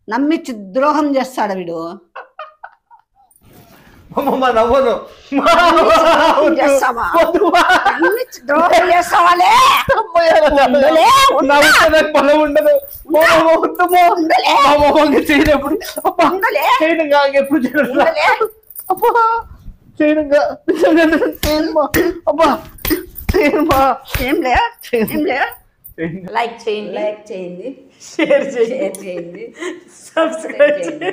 నమ్మించి ద్రోహం చేస్తాడు వీడు అమ్మమ్మ నవ్వను చేస్తావా? నమ్మించి ద్రోహం చేస్తావాలే ఉండలే, ఉండు. బలం ఉండదు మా అమ్మ వద్దమ్మా. ఉండలే. మా అమ్మమ్మకి చేయనప్పుడు అబ్బా, ఉండలే. చేయనుగా ఎప్పుడు చేయను ఉండలే. అబ్బా చేయనుగా చేయనుమా అబ్బా చేయనుమా ఏంలే ఏంలే చేయనుగా. లైక్ చేయండి లైక్ చేయండి షేర్ చేయండి షేర్ చేయండి సబ్స్క్రైబ్ చేయండి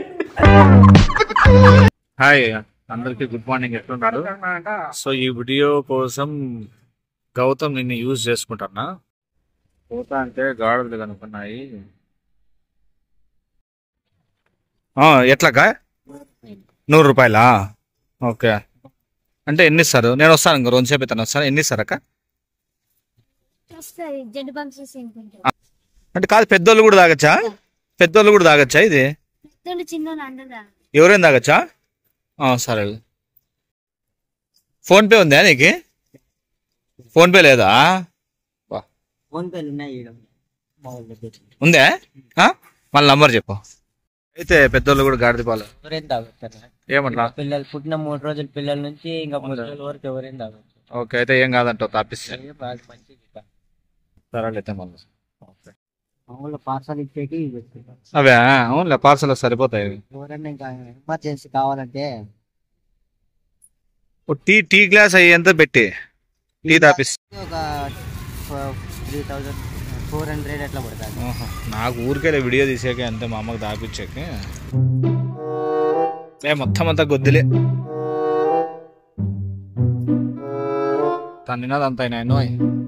హాయ్ అందరికి గుడ్ మార్నింగ్ ఎట్లున్నారు సో ఈ వీడియో కోసం గౌతమ్ నిన్ను యూజ్ చేసుకుంటున్నా పోతా అంటే గాడులు కనుక్కున్నాయి ఎట్లాగా నూరు రూపాయలా ఓకే అంటే ఎన్ని ఇస్తారు నేను వస్తాను ఇంకో రెండు సేపు అయితే వస్తాను ఎన్ని ఇస్తారు అక్క వస్తుంది జెడ్ బంక్స్ అనుకుంటా అంటే కాదు పెద్దోళ్ళు కూడా తాగచ్చా పెద్దోళ్ళు కూడా తాగచ్చా ఇది పెద్దోళ్ళు చిన్న అందదా ఎవరైనా తాగచ్చా ఆ, సరే ఫోన్పే ఉందా నీకు ఫోన్పే లేదా వా. ఫోన్ పేలు ఉన్నాయి ఈడ. మా ఊళ్ళో పెట్టి. ఉందా ఆ? మళ్ళీ నంబర్ చెప్పు అయితే పెద్దోళ్ళు కూడా గాడిద పాలు ఎవరైనా తాగుతారు ఏమట్లా పిల్లలు పుట్టిన మూడు రోజుల పిల్లల నుంచి ఇంకా మూడు రోజుల వరకు ఎవరైనా తాగొచ్చు ఓకే అయితే ఏం కాదంటావు తాపిస్తే అదే బాగా మంచిది సరే అయితే మళ్ళీ ఓకే మామూలు పార్సల్ ఇచ్చేకి ఇవి పెట్టుకుంటాం అవే అవునులే పార్సల్ సరిపోతాయి ఇవి. ఎవరైనా ఇంకా ఎమర్జెన్సీ కావాలంటే ఓ టీ టీ గ్లాస్ అయ్యేంత పెట్టి టీ తాపిస్తే ఒక త్రీ థౌజండ్ ఫోర్ హండ్రెడ్ అట్లా పడుతుంది ఆహా. నాకు ఊరికే వీడియో తీసాక అంతే మా అమ్మకి దాపిచ్చాక ఏ మొత్తం అంతా గొద్దులే తన్నినదంతా నేను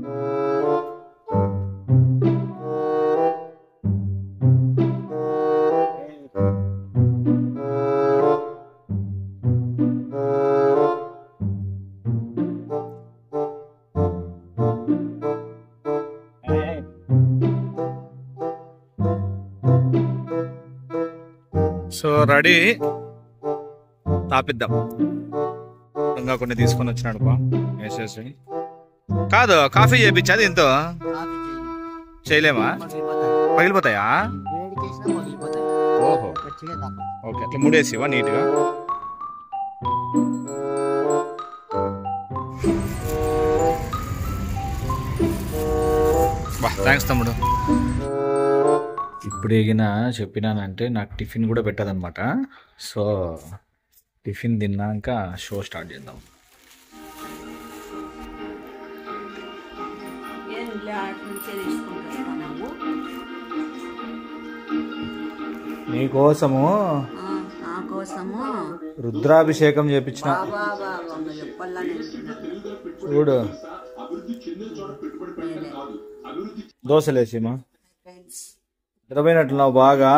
సో రెడీ తాపిద్దాం ఇంకా కొన్ని తీసుకొని వచ్చినాడు బా వేసేసి కాదు కాఫీ చేయించాది ఎంతో చేయలేమా పగిలిపోతాయా వేడి చేసినా పగిలిపోతాయి ఓహో మంచిగా తప్ప ఓకే అట్లా ముడేసివా నీట్గా బా థ్యాంక్స్ తమ్ముడు ఇప్పుడు ఎగిన చెప్పినానంటే నాకు టిఫిన్ కూడా పెట్టదనమాట సో టిఫిన్ తిన్నాక షో స్టార్ట్ చేద్దాం ఏం లే అటు నుంచే తీసుకుంటున్నాము నీకోసము ఆ, నా కోసము రుద్రాభిషేకం చేపించిన బాబా బాబా చెప్పాలని చూడు దోశలేసిమా ఫ్రెండ్స్ నిద్రపోయినట్లున్నావు బాగా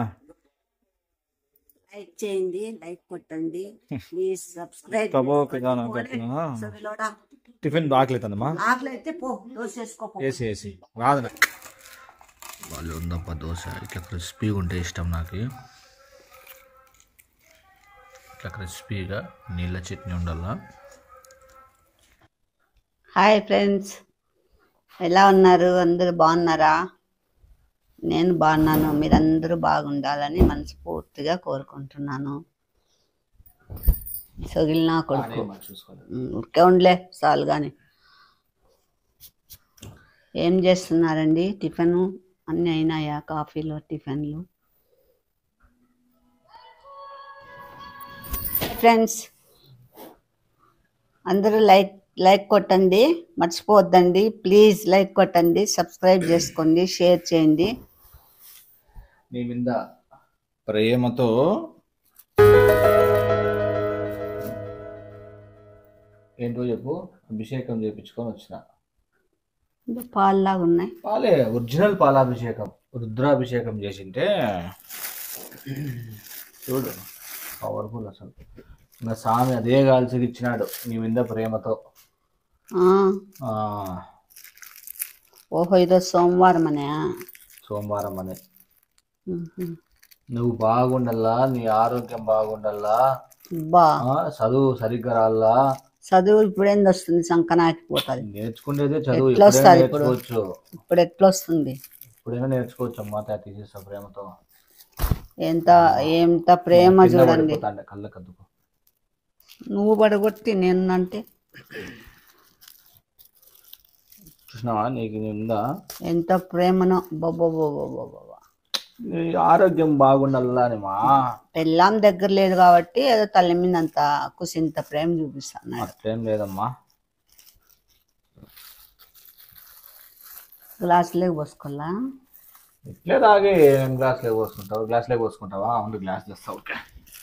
లైక్ చేయండి లైక్ కొట్టండి ప్లీజ్ సబ్స్క్రైబ్ కబో పిదానా కట్టినా టిఫిన్ ఆకలితుందమ్మా ఆకలి అయితే పో దోశ వేసుకోపో వేసి వేసి రాదు వాళ్ళు ఉందప్ప దోశ ఇట్లా క్రిస్పీగా ఉంటే ఇష్టం నాకు ఇట్లా క్రిస్పీగా నీళ్ళ చట్నీ ఉండాలా హాయ్ ఫ్రెండ్స్ ఎలా ఉన్నారు అందరూ బాగున్నారా నేను బాగున్నాను మీరందరూ బాగుండాలని మనస్ఫూర్తిగా కోరుకుంటున్నాను సొగిలిన కొడుకు ఉమ్, ఉరికే ఉండలే చాలు కానీ ఏం చేస్తున్నారండి టిఫిన్ అన్నీ అయినాయా కాఫీలు టిఫిన్లు ఫ్రెండ్స్ అందరూ లైక్ లైక్ కొట్టండి మర్చిపోవద్దండి ప్లీజ్ లైక్ కొట్టండి సబ్స్క్రైబ్ చేసుకోండి షేర్ చేయండి నీ మీద ప్రేమతో ఏంటో చెప్పు అభిషేకం చేయించుకొని వచ్చిన ఇంకా పాల్లాగా ఉన్నాయి పాలే ఒరిజినల్ పాలాభిషేకం రుద్రాభిషేకం చేసింటే చూడు పవర్ఫుల్ అసలు ఇంకా స్వామి అదే కాల్చి ఇచ్చినాడు నీ మీద ప్రేమతో ఆ, ఆ, ఓహో ఈరోజు సోమవారం అనే సోమవారం అని నువ్వు బాగుండాలా నీ ఆరోగ్యం బాగుండాలా బా ఆ, చదువు సరిగ్గా రాలా చదువు ఇప్పుడేంది వస్తుంది సంకనాకి పోతుంది నేర్చుకునేదే చదువు ఎట్లా ఎప్పుడైనా వస్తది ఇప్పుడు? నేర్చుకోవచ్చు ఇప్పుడు ఎట్లా వస్తుంది ఇప్పుడైనా నేర్చుకోవచ్చు అమ్మా తా తీసేస్తా ప్రేమతో ఎంత ఎంత ప్రేమ కింద చూడండి పడిపోతాండే, కళ్ళకి అద్దుకో నువ్వు పడగొట్టి నేను అంటే చూసినావా నీకు ఉందా ఎంత ప్రేమనో బాబా నీ ఆరోగ్యం బాగుండాలా అని మా పెళ్ళాం దగ్గర లేదు కాబట్టి ఏదో తల్లి మీద అంత కుసింత ప్రేమ చూపిస్తాను అట్లేం లేదమ్మా గ్లాసులోకి పోసుకోవాలా ఇట్లే తాగి ఏం గ్లాస్ లేక పోసుకుంటావు గ్లాస్ లేక పోసుకుంటావా అవును గ్లాస్ తెస్తావు ఓకే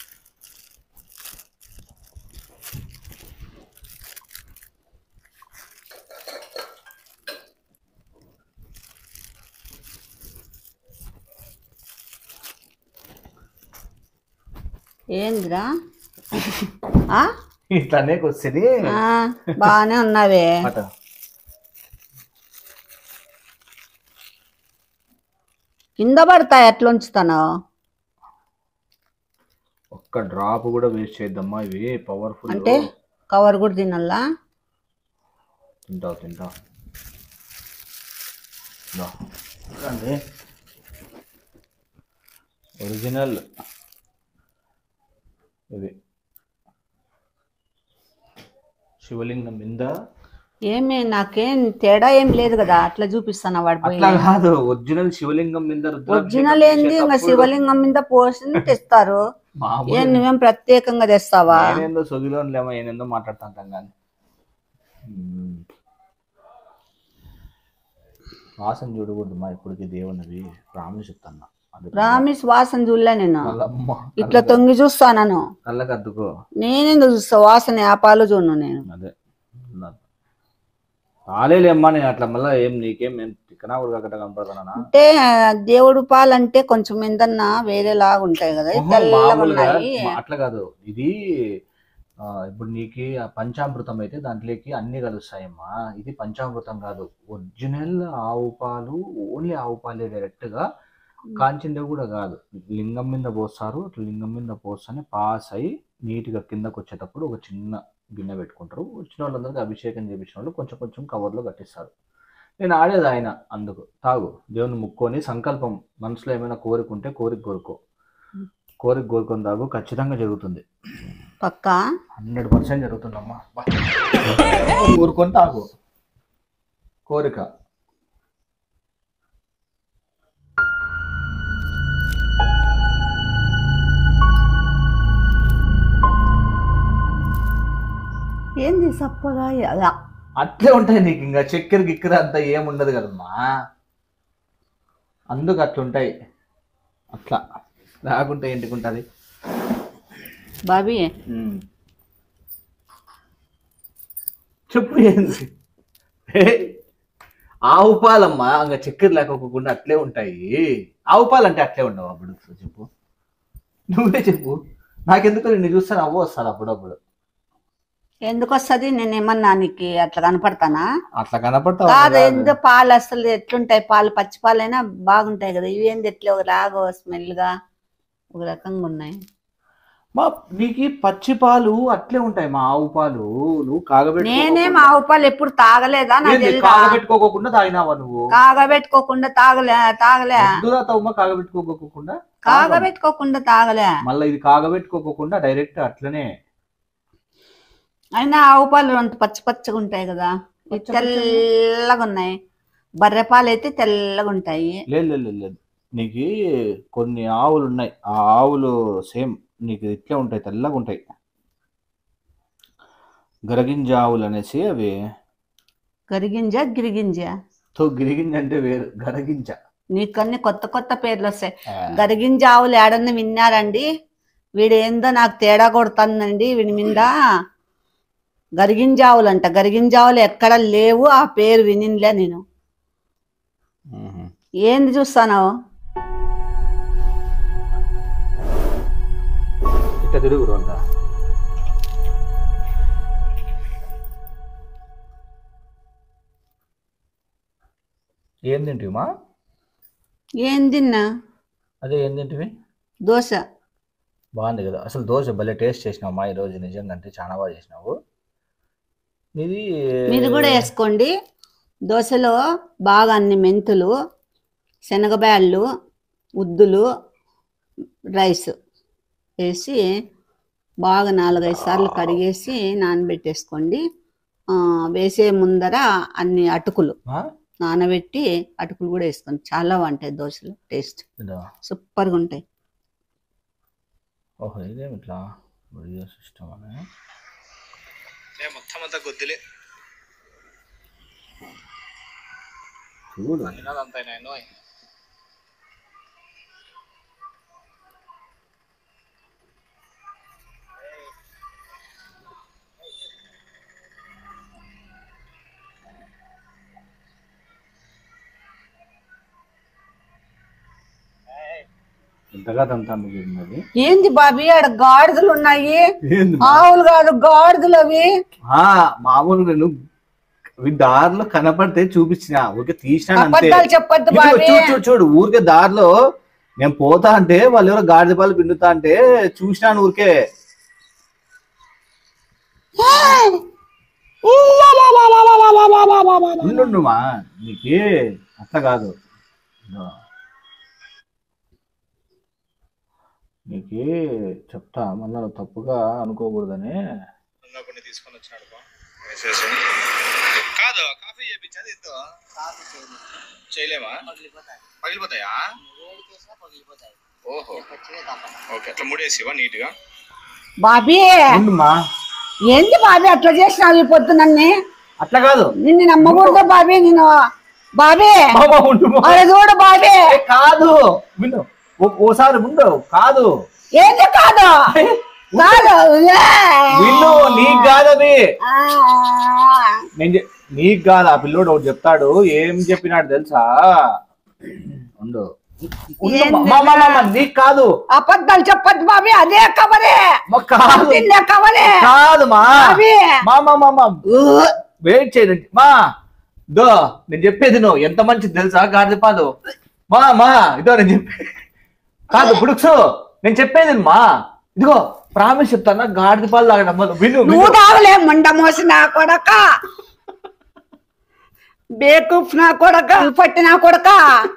ఏందిరా ఆ? ఇట్లానే వస్తుంది ఆ, బాగానే ఉన్నావే అట కింద పడతాయి ఎట్లా ఉంచుతాను ఒక్క డ్రాప్ కూడా వేస్ట్ చేద్దామా ఇవి పవర్ఫుల్ అంటే కవర్ కూడా తినాలా తింటావు తింటావు దా. చూడండి ఒరిజినల్ ఇది శివలింగం మీద ఏమి నాకేం తేడా ఏం లేదు కదా అట్లా చూపిస్తాను వాడి పోయి అట్లా కాదు ఒరిజినల్ శివలింగం మీద రుద్రాభిషేకం ఒరిజినల్ ఏంది ఇంకా చేసేటప్పుడు శివలింగం మీద పోసి తెస్తారు మామూలు ఏం నువ్వేం ప్రత్యేకంగా తెస్తావా నేనేందో సొగిలో లేమో ఏనేందో మాట్లాడుతుంటాం కానీ మ్మ్. వాసన చూడకూడదు మా ఇప్పటికి దేవునివి రాముని చెప్తాను అది రామిస్ వాసన చూడలే నేను వాళ్ళమ్మ ఇట్లా తొంగి చూస్తాను కళ్ళకి అద్దుకో నేనేందుకు చూస్తా వాసన యాపాలు చూడను నేను అదే రాలేలేమ్మా నేను అట్లా మళ్ళీ ఏం నీకేం ఏం తిక్కనా కూడా కట్ట కనపడుతున్నా అంటే దేవుడు పాలంటే కొంచెం ఏందన్నా వేరేలాగా ఉంటాయి కదా ఇవి తెల్లగా మామూలుగా ఉన్నాయి మా- అట్లా కాదు ఇది ఆ, ఇప్పుడు నీకు ఆ పంచామృతం అయితే దాంట్లోకి అన్ని కలుస్తాయమ్మా ఇది పంచామృతం కాదు ఒరిజినల్ ఆవు పాలు ఓన్లీ ఆవు పాలే డైరెక్ట్ గా కాంచిందే కూడా కాదు లింగం మీద పోస్తారు అట్లా లింగం మీద పోస్తేనే పాస్ అయ్యి నీట్గా కిందకు వచ్చేటప్పుడు ఒక చిన్న గిన్నె పెట్టుకుంటారు వచ్చిన వాళ్ళందరికీ అభిషేకం చేపించిన వాళ్ళు కొంచెం కొంచెం కవర్లో కట్టిస్తారు నేను ఆడేది ఆయన అందుకు తాగు దేవుని ముక్కొని సంకల్పం మనసులో ఏమైనా కోరిక ఉంటే కోరిక కోరుకో కోరిక కోరుకొని తాగు ఖచ్చితంగా జరుగుతుంది పక్క హండ్రెడ్ పర్సెంట్ జరుగుతుందమ్మా బా. కోరుకొని తాగు కోరిక ఏంది సప్పగా అలా అట్లే ఉంటాయి నీకు ఇంకా చక్కెర గిక్కెర అంతా ఏముండదు కదమ్మా అందుకు అట్లుంటాయి అట్లా రాకుంటే ఇంటికి ఉంటుంది బాబీ చెప్పు ఏంది ఏ, ఆవు పాలమ్మా ఇంకా చక్కెర లేకోకుండా అట్లే ఉంటాయి ఆవు పాలు అంటే అట్లే ఉండవు అప్పుడు చెప్పు నువ్వే చెప్పు నాకెందుకు నిన్ను చూస్తే నవ్వు వస్తాను అప్పుడప్పుడు ఎందుకు వస్తుంది నేను ఏమన్నా నీకు అట్లా కనపడతానా అట్లా కనపడతావు కాదు ఎందుకు పాలు అసలు ఎట్లుంటాయి పాలు పచ్చి పాలైనా బాగుంటాయి కదా ఇవి ఏంది ఎట్లా ఒక లాగా స్మెల్ గా ఒక రకంగా ఉన్నాయి మా నీకు పచ్చి పాలు అట్లే ఉంటాయి మా ఆవు పాలు నువ్వు కాగబెట్టి నేనేం ఆవు పాలు ఎప్పుడు తాగలేదా నాకు తెలుసా కాగబెట్టుకోకుండా తాగినావా నువ్వు కాగబెట్టుకోకుండా తాగలే తాగలే వద్దురా తవ్వమ్మ కాగబెట్టుకోకుండా కాగబెట్టుకోకుండా తాగలే మళ్ళీ ఇది కాగబెట్టుకోకుండా డైరెక్ట్ అట్లనే అయినా ఆవు పాలు అంత పచ్చి పచ్చిగా ఉంటాయి కదా ఇవి తెల్లగా ఉన్నాయి బర్రె పాలు అయితే తెల్లగా ఉంటాయి లేదు లేదు లేదు, లేదు నీకు కొన్ని ఆవులు ఉన్నాయి ఆ ఆవులు సేమ్ నీకు ఇట్లే ఉంటాయి తెల్లగా ఉంటాయి గరగింజ ఆవులు అనేసి అవి గరిగింజ గిరిగింజ తో గిరిగింజ అంటే వేరు గరగింజ నీకన్నీ కొత్త కొత్త పేర్లు వస్తాయి ఆ, గరిగింజ ఆవులు ఏడన్నా విన్నారండి వీడు ఏందో నాకు తేడా కొడుతుందండి వీడి మీద గరిగింజావులు అంట గరిగింజావులు ఎక్కడ లేవు ఆ పేరు వినిలే నేను మ్మ్. ఏంది చూస్తాను ఇట్లా తిరుగు అంతా ఏం తింటివమ్మా ఏం తిన్నా అదే ఏం తింటివి దోశ బాగుంది కదా అసలు దోశ భలే టేస్ట్ చేసినావు మా ఈరోజు నిజంగా అంటే చాలా బాగా చేసినావు ఇది మీరు కూడా వేసుకోండి దోశలో బాగా అన్ని మెంతులు శనగబ్యాళ్ళు ఉద్దులు రైస్ వేసి బాగా నాలుగైదు సార్లు కడిగేసి నానబెట్టేసుకోండి ఆ, వేసే ముందర అన్ని అటుకులు ఆ? నానబెట్టి అటుకులు కూడా వేసుకోండి చాలా బాగుంటాయి దోశలు టేస్ట్ ఇదో. సూపర్గా ఉంటాయి ఓహో ఇదేమి ఇట్లా వీడియో సిస్టమ్ అని మొత్తం అంతా కొద్దిలే చూడు తినదంతా నేను ఎంతగా తంతా మిగిలినది ఏంది బాబీ ఆడ గాడిదలు ఉన్నాయి ఏంది ఆవులు కాదు గాడిదలు అవి ఆ, మామూలుగా నేను ఇవి దారిలో కనపడితే చూపించిన ఊరికే తీసినాను అంతే అబద్ధాలు చెప్పొద్దు ఇదిగో బాబీ చూడు చూడు చూడు ఊరికే దారిలో నేను పోతా అంటే వాళ్ళు ఎవరో గాడిద పాలు పిండుతా అంటే చూసినాను ఊరికే ఉండు మా నీకు అట్లా కాదు ఇదో. నీకు చెప్తా మళ్ళీ నువ్వు తప్పుగా అనుకోకూడదని ఇంకా కొన్ని తీసుకొని వచ్చినాడు బా. వేసేసి. కాదు కాఫీ చేయించదు ఎంతో చేయలేమా పగిలిపోతాయా ఓహో ఓకే అట్లా ముడేసివా నీట్ గా బాబీ ఉండుమా ఏంది బాబీ అట్లా చేసినావు ఈ పొద్దునన్ని అట్లా కాదు నిన్ను నమ్మకూడదు బాబీ నేను బాబీ మామ ఉండుమా. అరే చూడు బాబీ ఏ, కాదు విను ఓ- ఓసారి ఉండు కాదు ఏంది కాదు కాదు ఏ. విను నీకు కాదది ఆ. నేను చె- నీకు కాదు ఆ పిల్లోడు ఒకటి చెప్తాడు ఏం చెప్పినాడు తెలుసా ఉండు ఉండు, ఏంది మా- మా- మా- మా, నీకు కాదు అబద్ధాలు చెప్పొద్దు బాబీ అదే కవరే మా కాదు తిండే కవరే కాదు మా బాబీ మా మా మా మా వెయిట్ చేయండి మా దో నేను చెప్పేది నువ్వు ఎంత మంచిది తెలుసా గాడిద పాలు మా మా ఇదో నేను చెప్పే కాదు పుడుక్సు నేను చెప్పేది మా ఇదిగో ప్రామిస్ చెప్తానా గాడిద పాలు తాగడం వల్ల విను విను. నువ్వు తాగలే ముండ మోసి నా కొడక బేకూఫ్ నా కొడక పట్టి నా కొడక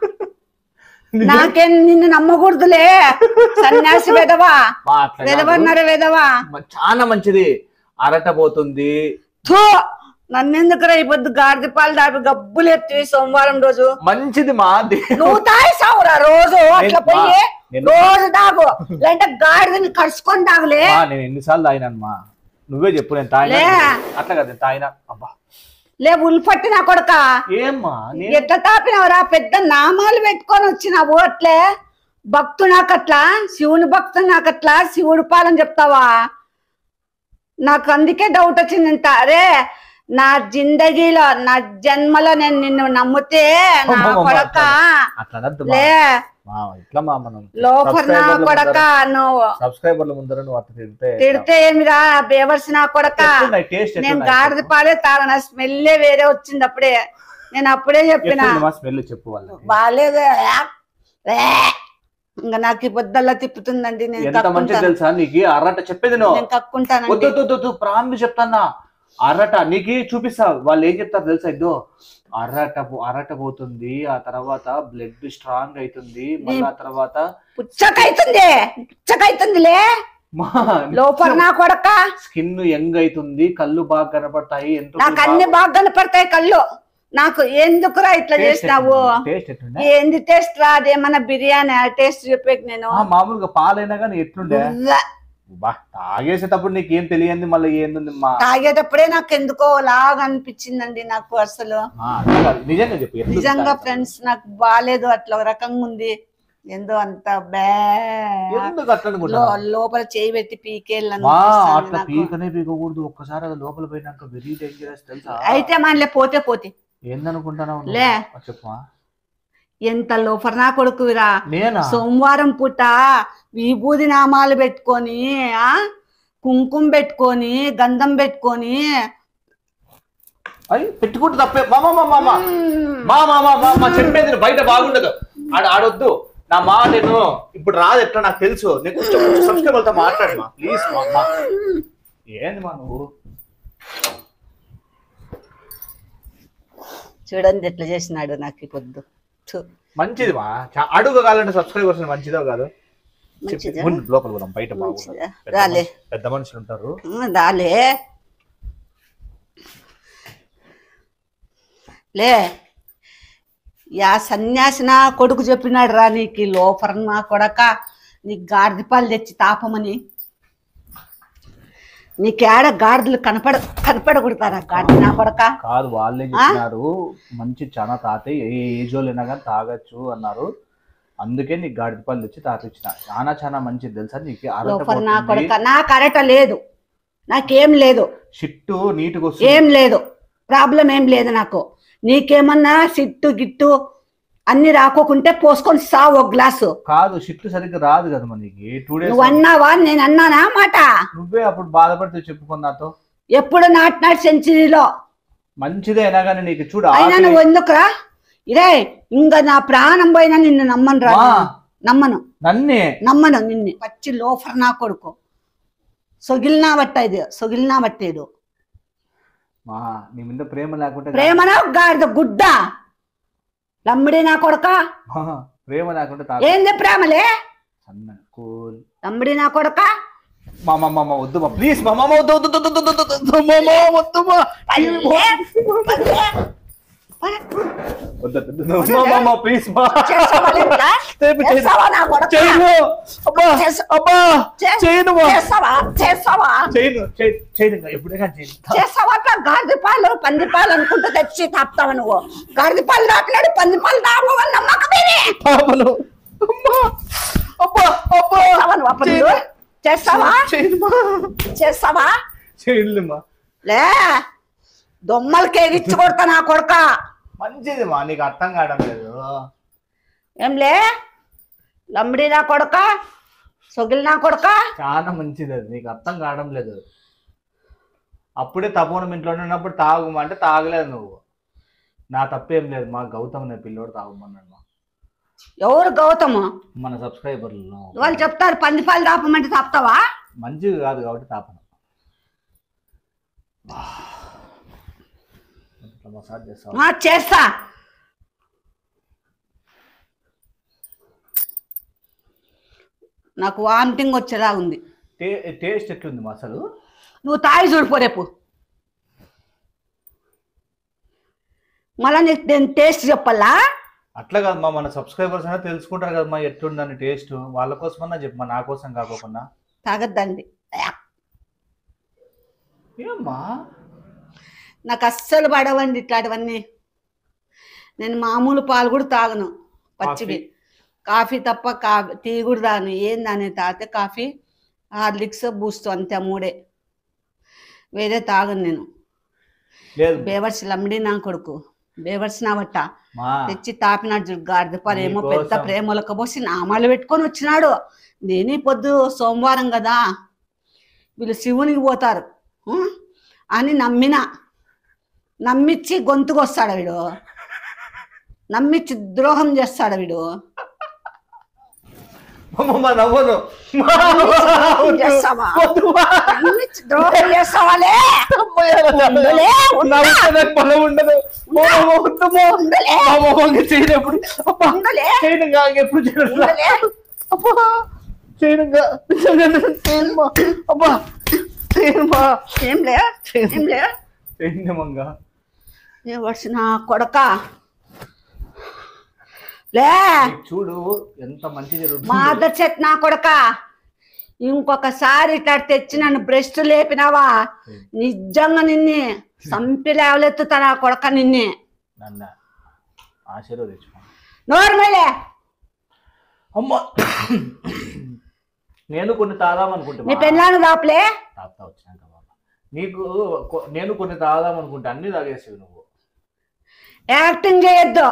నాకేం నిన్ను నమ్మకూడదులే సన్యాసి వెదవా మా అట్లా కాదు. వెదవన్నారు వెదవా మ- చాలా మంచిది అరట పోతుంది థూ నన్నెందుకు రైపోద్దు గాడిద పాలు దాపి గబ్బులు ఎత్తి సోమవారం రోజు మంచిది మా దే- నువ్వు తాగేసావురా రోజు అట్లా నేను- పోయి నేను- రోజు తాగు లేదంటే గాడిదని కరుచుకొని తాగులే మా, నేను ఎన్నిసార్లు తాగినాను మా నువ్వే చెప్పు నేను తాగినా లే. అట్లా కదా నేను తాగినా అబ్బా లే ఉల్పట్టి నా కొడక ఏమ్మా నేను ఎట్లా తాపినవరా పెద్ద నామాలు పెట్టుకొని వచ్చినావు అట్లే భక్తు నాకట్లా శివుని భక్తు నాకట్లా శివుడు పాలని చెప్తావా నాకు అందుకే డౌట్ వచ్చింది ఇంత అరే నా జిందగీలో నా జన్మలో నేను నిన్ను నమ్మితే నా అమ్మమ్మ, కొడక అట్లా అనద్దు మా. లే మా, ఇట్లా మా మనం లోపల నా సబ్స్క్రైబర్ల కొడక ముందర- నువ్వు సబ్స్క్రైబర్ల ముందర నువ్వు అట్లా తిడితే తిడితే ఏమిరా బేవర్సి నా కొడక ఎట్లున్నాయి? టేస్ట్ నేను ఎట్లున్నాయి? గాడిద పాలే తాగన స్మెల్లే వేరే వచ్చింది అప్పుడే నేను అప్పుడే చెప్పిన ఎట్లుంది మా స్మెల్ చెప్పు వాళ్ళకి బాగాలేదు ఇంకా నాకు ఈ పొద్దల్లా తిప్పుతుందండి నేను ఎంత మంచిది కక్కుంటాను తెలుసా నీకు అర్రట చెప్పేది నువ్వు నేను కక్కుంటానండి వద్దు వద్దు, వద్దు వద్దు ప్రాంబి చెప్తానా అర్రట నీకు చూపిస్తా వాళ్ళు ఏం చెప్తారు తెలుసా ఇద్దో అర్రట పో- అర్రట పోతుంది ఆ తర్వాత బ్లడ్ స్ట్రాంగ్ అవుతుంది మళ్ళీ ఆ తర్వాత పుచ్చకైతుంది పుచ్చకైతుందిలే మా లోపల నా కొడక స్కిన్ యంగ్ అవుతుంది కళ్ళు బాగా కనపడతాయి ఎంత నాకు అన్ని బాగా కనపడతాయి కళ్ళు నాకు ఎందుకురా ఇట్లా చేసినావు టేస్ట్ ఎట్లుండే ఏంది టేస్ట్ రా అదేమన్నా బిర్యానీ ఆ టేస్ట్ చెప్పేకి నేను ఆ, మామూలుగా పాలైనా కానీ ఎట్లుండే ఉవ్వ. బా తాగేసేటప్పుడు నీకు ఏం తెలియంది మళ్ళీ ఏంది మా తాగేటప్పుడే నాకు ఎందుకో లాగా అనిపించిందండి నాకు అసలు ఆ, అట్లా కాదు. నిజంగా చెప్పు ఎట్లుంది నిజంగా తాగేటప్పుడు? ఫ్రెండ్స్ నాకు బాగాలేదు అట్లా ఒక రకంగా ఉంది ఏందో అంత బ్యా ఎందుకు అట్లా అనుకుంటున్నావు? లో- లోపల చేయి పెట్టి పీకేళ్ళని మా అనిపిస్తుంది అట్లా నాకు. పీకనే పీకకూడదు ఒక్కసారి అది లోపల పోయినాక వెరీ డేంజరస్ తెలుసా అయితే మనలే పోతే పోతే ఏందనుకుంటున్నావు నువ్వు? లే. ఆ, చెప్పు ఎంత లోపల నా కొడుకురా నేనా సోమవారం పూట విభూది నామాలు పెట్టుకొని ఆ కుంకుమ పెట్టుకొని గంధం పెట్టుకొని అయ్యి పెట్టుకుంటే తప్పే మా మా మా మా మా మ్మ్. మా మా మా మా మా చెప్పేది నువ్వు బయట బాగుండదు ఆడ ఆడొద్దు నా మా నేను ఇప్పుడు రాదు ఎట్లా నాకు తెలుసు నేను కొంచెం కొంచెం సబ్స్క్రైబర్తో మాట్లాడు మా ప్లీజ్ మా మా ఏంది మా నువ్వు చూడండి ఎట్లా చేసినాడు నాకు ఈ పొద్దు థు. మంచిది మా చా- అడుగు కావాలంటే సబ్స్క్రైబర్స్ మంచిదో కాదు మంచిదా? ఉండు, లోపల పోదాం బయట బాగుండదు మంచిదా? పెద్ద రాలే మనిషి- పెద్ద మనుషులు ఉంటారు ఉమ్, దాలే లే యా సన్యాసి నా కొడుకు చెప్పినాడు రా నీకు ఈ లోఫర్ నా కొడక నీకు గాడిద పాలు తెచ్చి తాపమని నీకేడ గాడిదలు కనపడ కనపడకూడతారా గాడిద నా కొడక కాదు వాళ్ళే చెప్పినారు మంచి చాలా తాతయ్య ఏ ఏజ్ వాళ్ళైనా కానీ తాగొచ్చు అన్నారు అందుకే నీకు గాడిద పాలు తెచ్చి తాపించిన చాలా చాలా మంచిది తెలుసా నీకు అరట లోఫర్ నా పోతుంది. కొడక నాకు అరట లేదు నాకేం లేదు షిట్టు నీట్గా వస్తుంది ఏం లేదు ప్రాబ్లం ఏం లేదు నాకు నీకేమన్నా సిట్టు గిట్టు అన్ని రాకోకుంటే పోసుకొని సా ఒక గ్లాసు కాదు షిట్టు సరిగ్గా రాదు కదా మనకి టూ డేస్ నువ్వు అన్నావా నేను అన్నానా మాట నువ్వే అప్పుడు బాధపడితే చెప్పుకుని నాతో ఎప్పుడు నాటినాడు సెంచరీలో మంచిదే అయినా కానీ నీకు చూడు అయినా ఆకలి- నువ్వు ఎందుకురా ఇదే ఇంకా నా ప్రాణం పోయినా నిన్ను నమ్మను రా మా, నమ్మను నన్నే నమ్మను నిన్ను పచ్చి లోఫర్ నా కొడుకు సొగిలినా బట్ట ఇది సొగిలినా బట్టేదు మా నీ మీద ప్రేమ లేకుంటే ప్రేమనా గాడిద గుడ్డ లమ్మిడి నా కొడుక మా, ప్రేమ లేకుంటే తాత ఏంది ప్రేమలే సన్న కూల్ లమ్మిడి నా కొడుక మా మా మా మా, వద్దు మా ప్లీజ్ మా మామ వద్దు వద్దు వద్దు వద్దు వద్దు వద్దు మా మా వద్దు మా వద్దు వద్దు, వద్దు మా మా మా ప్లీజ్ మా చేస్తావా లేదా? రేపు చేయను. చేస్తావా నా కొడుక? చేయను అబ్బా చేస్తా- అబ్బా చే- చేయను మా చేస్తావా చేస్తావా చేయను చేయ- చేయను ఇంకా ఎప్పుడైనా చేయను చేస్తావా అట్లా గాడిద పాలు పంది పాలు అనుకుంటూ తెచ్చి తాపుతావా నువ్వు గాడిద పాలు దాపినాడు పంది పాలు దాపవని నమ్మకమేనే పాపలు అమ్మా అబ్బా అబ్బా చేస్తావా నువ్వు అప్పుడు చేయను. చేస్తావా చేయను మా చేస్తావా చేయను మా లే దొమ్మలకి ఎగిచ్చి కొడతా నా కొడుక మంచిది మా నీకు అర్థం కావడం లేదు ఏం లే లంబడి నా కొడుక సొగిలి నా కొడుక చాలా మంచిది అది నీకు అర్థం కావడం లేదు అప్పుడే తపోనం ఇంట్లోనే ఉన్నప్పుడు తాగుమా అంటే తాగలేదు నువ్వు నా తప్పేం లేదు మా గౌతమ్ అనే పిల్లోడు తాగమన్నాడు మా ఎవరు గౌతము మన సబ్స్క్రైబర్లలో వాళ్ళు చెప్తారు పంది పాలు దాపమంటే తాపుతావా మంచిది కాదు కాబట్టి తాపను ఇట్లా మసాజ్ చేస్తావా ఆ, చేస్తా నాకు వామిటింగ్ వచ్చేలా ఉంది టే టేస్ట్ ఎట్లుంది మా అసలు నువ్వు తాగి చూడిపో రేపు మళ్ళా నీకు నేను టేస్ట్ చెప్పాలా అట్లా కాదు మా మన సబ్స్క్రైబర్స్ అయినా తెలుసుకుంటారు కదా మా ఎట్లుందని టేస్ట్ వాళ్ళ కోసమన్నా చెప్పు మా నా కోసం కాకోకుండా తాగద్దండి ఏమ్మా నాకు అస్సలు పడవండి ఇట్లాంటివన్నీ నేను మామూలు పాలు కూడా తాగను పచ్చివి కాఫీ తప్ప కాఫీ టీ కూడా తాగను ఏం దాని తాగితే కాఫీ హార్లిక్స్ బూస్ట్ అంతే ఆ మూడే వేరే తాగను నేను లేదు బేవర్స్ లమ్మిడి నా కొడుకు బేవర్స్ నా బట్ట మా తెచ్చి తాపినాడు చూడు గాడిద పాలు ఏమో నీకోసం. పెద్ద ప్రేమలకు పోసి నామాలు పెట్టుకొని వచ్చినాడు నేనే పొద్దు సోమవారం కదా వీళ్ళు శివునికి పోతారు ఉం? అని నమ్మిన నమ్మిచ్చి గొంతుకు వస్తాడు వీడు నమ్మిచ్చి ద్రోహం చేస్తాడు వీడు అమ్మమ్మ నవ్వను మా, ద్రోహం చేస్తావా వద్దు మా. నమ్మిచ్చి ద్రోహం చేస్తావాలే అమ్మయ్య, ఉండలే, ఉండా. నవ్వుతే నాకు బలం ఉండదు మా, మా, వద్దు మా. ఉండలే. మా, మా, మా, ఇంకా చేయను ఎప్పుడు అబ్బా, ఉండలే. చేయను ఇంకా, ఎప్పుడు చేయను ఉండలే. అబ్బా, చేయను ఇంకా. చేయను మా. అబ్బా, చేయను మా. ఏంలే ఏంలే చేయను మంగ ఏ వచ్చిన కొడక లే నీకు చూడు ఎంత మంచి జరుగుతుంది మాదర్ చెట్ నా కొడక ఇంకొకసారి ఇట్లా తెచ్చి నన్ను బ్రెస్ట్ లేపినావా నిజంగా నిన్నే సంపి లేవలెత్తుతా నా కొడక నిన్నే నన్ను ఆశీర్వదించుకో నోర్మలే అమ్మ నేను కొన్ని తాదాం నీ అనుకుంటున్నా పెళ్ళాను దాపలే తాగుతా వచ్చినాక బాబా నీకు కొ- నేను కొన్ని తాగుదాం అనుకుంటా అన్ని తాగేసేవి నువ్వు యాక్టింగ్ చేయొద్దు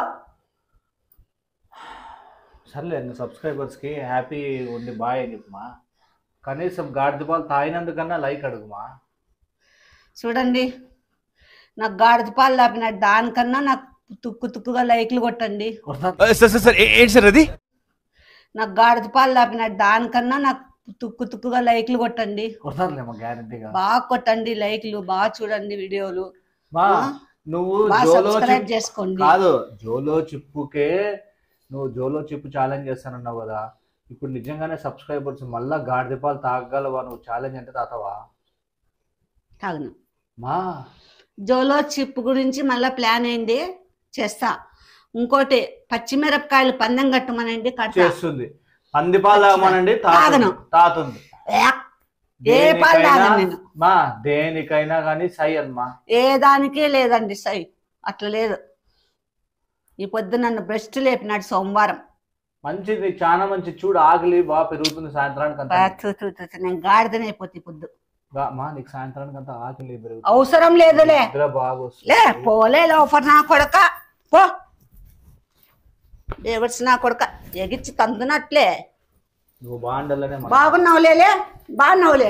సర్లే నీ సబ్స్క్రైబర్స్కి హ్యాపీ ఉండి బాయ్ అని చెప్పుమా కనీసం గాడిద పాలు తాగినందుకన్నా లైక్ అడుగుమా చూడండి నాకు గాడిద పాలు దాపినాడు దానికన్నా నాకు తుక్కు తుక్కుగా లైక్లు కొట్టండి సార్ సార్ సార్ ఏ- ఏంటి సార్ అది నాకు గాడిద పాలు దాపినాడు దానికన్నా నాకు తుక్కు తుక్కుగా లైక్లు కొట్టండి కొడతారులేమా గ్యారంటీగా బాగా కొట్టండి లైక్లు బాగా చూడండి వీడియోలు మా ఆ? నువ్వు బాగా జోలో సబ్స్క్రైబ్ చిప్- చేసుకోండి కాదు జోలో చిప్పుకే నువ్వు జోలో చిప్పు ఛాలెంజ్ చేస్తానన్నావు కదా ఇప్పుడు నిజంగానే సబ్స్క్రైబర్స్ మళ్ళా గాడిద పాలు తాగగలవా నువ్వు ఛాలెంజ్ అంటే తాతవా తాగను మా జోలో చిప్ గురించి మళ్ళీ ప్లాన్ అయింది చేస్తా ఇంకోటి పచ్చిమిరపకాయలు పందెం కట్టమనండి కడతా చేస్తుంది పంది పాలు తాగమనండి తాగను. తాతుంది తాతుంది యాక్. ఏ పాలు దేనికైనా- తాగను నేను మా దేనికైనా కానీ సై అమ్మా ఏ దానికే లేదండి సై అట్లా లేదు ఈ పొద్దు నన్ను బ్రెస్ట్ లేపినాడు సోమవారం మంచిది చాలా మంచి చూడు ఆకలి బాగా పెరుగుతుంది సాయంత్రానికి బా, అంతా తు, తు, తు, తు, నేను గాడిదనైపోతే ఈ పొద్దు గా- మా నీకు సాయంత్రానికి అంతా ఆకలి పెరుగుతుంది అవసరం లేదులే నిద్ర బాగా వస్తుంది. లే పోలే లోఫర్ నా కొడక పో డేవిడ్స్ నా కొడక ఎగిచ్చి తందునట్లే నువ్వు బాగుండాలనే మన- బాగున్నావులేలే బాగున్నావులే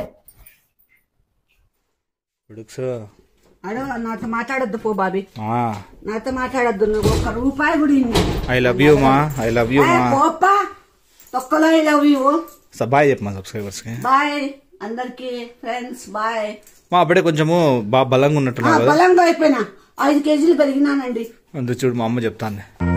అడు నాతో మాట్లాడొద్దు పో బాబీ నాతో మాట్లాడొద్దు నువ్వు ఒక్క రూపాయి కూడా ఇన్ని. ఐ లవ్ యూ మా ఐ లవ్ యూ ఏ, మా పోప్పా తొక్కలో ఐ లవ్ యూ బాయ్ చెప్పు మా సబ్స్క్రైబర్స్ కి బాయ్ అందరికి ఫ్రెండ్స్ బాయ్ మా అప్పుడే కొంచెము బాగా బలంగా ఆ, ఉన్నట్టున్నావు కదా బలంగా అయిపోయినా ఐదు కేజీలు పెరిగినానండి అందుకు చూడు మా అమ్మ చెప్తాను